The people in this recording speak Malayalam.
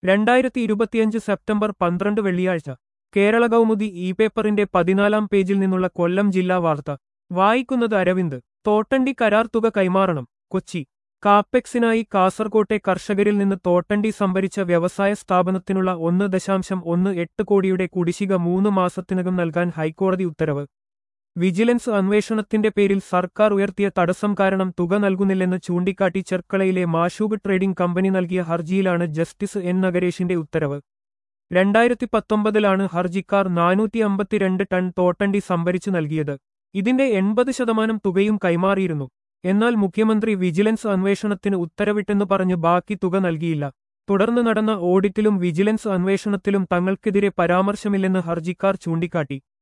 രണ്ടായിരത്തി ഇരുപത്തിയഞ്ച് സെപ്റ്റംബർ പന്ത്രണ്ട് വെള്ളിയാഴ്ച കേരള കൗമുദി ഇ പേപ്പറിന്റെ പതിനാലാം പേജിൽ നിന്നുള്ള കൊല്ലം ജില്ലാ വാർത്ത വായിക്കുന്നത് അരവിന്ദ് തോട്ടണ്ടി കരാർ തുക കൈമാറണം കൊച്ചി കാപ്പെക്സിനായി കാസർകോട്ടെ കർഷകരിൽ നിന്ന് തോട്ടണ്ടി സംഭരിച്ച വ്യവസായ സ്ഥാപനത്തിനുള്ള ഒന്ന് ദശാംശം ഒന്ന് എട്ട് കോടിയുടെ കുടിശ്ശിക മൂന്ന് മാസത്തിനകം നൽകാൻ ഹൈക്കോടതി ഉത്തരവ് വിജിലൻസ് അന്വേഷണത്തിന്റെ പേരിൽ സർക്കാർ ഉയർത്തിയ തടസ്സം കാരണം തുക നൽകുന്നില്ലെന്ന് ചൂണ്ടിക്കാട്ടി ചെർക്കളയിലെ മാഷൂബ് ട്രേഡിംഗ് കമ്പനി നൽകിയ ഹർജിയിലാണ് ജസ്റ്റിസ് എൻ നഗരേഷിന്റെ ഉത്തരവ് രണ്ടായിരത്തി പത്തൊമ്പതിലാണ് ഹർജിക്കാർ നാനൂറ്റി അമ്പത്തിരണ്ട് ടൺ തോട്ടണ്ടി സംഭരിച്ചു നൽകിയത് ഇതിന്റെ എൺപത് ശതമാനം തുകയും കൈമാറിയിരുന്നു എന്നാൽ മുഖ്യമന്ത്രി വിജിലൻസ് അന്വേഷണത്തിന് ഉത്തരവിട്ടെന്ന് പറഞ്ഞ് ബാക്കി തുക നൽകിയില്ല തുടർന്ന് നടന്ന ഓഡിറ്റിലും വിജിലൻസ് അന്വേഷണത്തിലും തങ്ങൾക്കെതിരെ പരാമർശമില്ലെന്ന് ഹർജിക്കാർ ചൂണ്ടിക്കാട്ടി